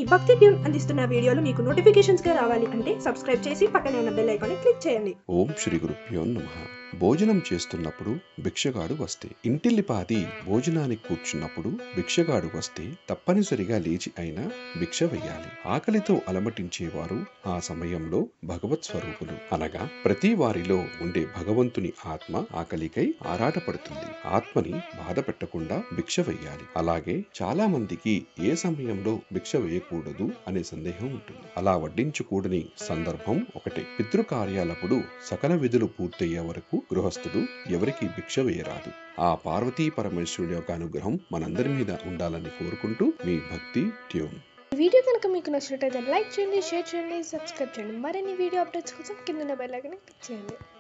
భక్తి ట్యూన్ అందిస్తున్న వీడియోలు మీకు నోటిఫికేషన్స్ గా రావాలి అంటే సబ్స్క్రైబ్ చేసి పక్కనే ఉన్న బెల్ ఐకాన్ క్లిక్ చేయండి ఓం శ్రీ గురుభ్యో నమ భోజనం చేస్తున్నప్పుడు భిక్షగాడు వస్తే ఇంటిల్లిపాది భోజనానికి కూర్చున్నప్పుడు భిక్షగాడు వస్తే తప్పనిసరిగా లేచి అయినా భిక్ష వెయ్యాలి ఆకలితో అలమటించేవారు ఆ సమయంలో భగవత్ స్వరూపులు అనగా ప్రతి వారిలో ఉండే భగవంతుని ఆత్మ ఆకలికై ఆరాటపడుతుంది ఆత్మని బాధ పెట్టకుండా భిక్ష వెయ్యాలి అలాగే చాలా మందికి ఏ సమయంలో భిక్ష వేయకూడదు అనే సందేహం ఉంటుంది అలా వడ్డించకూడని సందర్భం ఒకటే పితృకార్యాలప్పుడు సకల విధులు పూర్తయ్యే వరకు గృహస్థుడు ఎవరికి భిక్ష వేయరాదు ఆ పార్వతీ పరమేశ్వరుడి యొక్క అనుగ్రహం మనందరి మీద ఉండాలని కోరుకుంటూ మీ భక్తి ట్యూన్ ఈ వీడియో కనుక మీకు నచ్చినట్టయితే లైక్ చేయండి షేర్ చేయండి సబ్స్క్రైబ్ చేయండి మరిన్ని వీడియో అప్డేట్స్ కోసం కింద బెల్ ఐకాన్ క్లిక్ చేయండి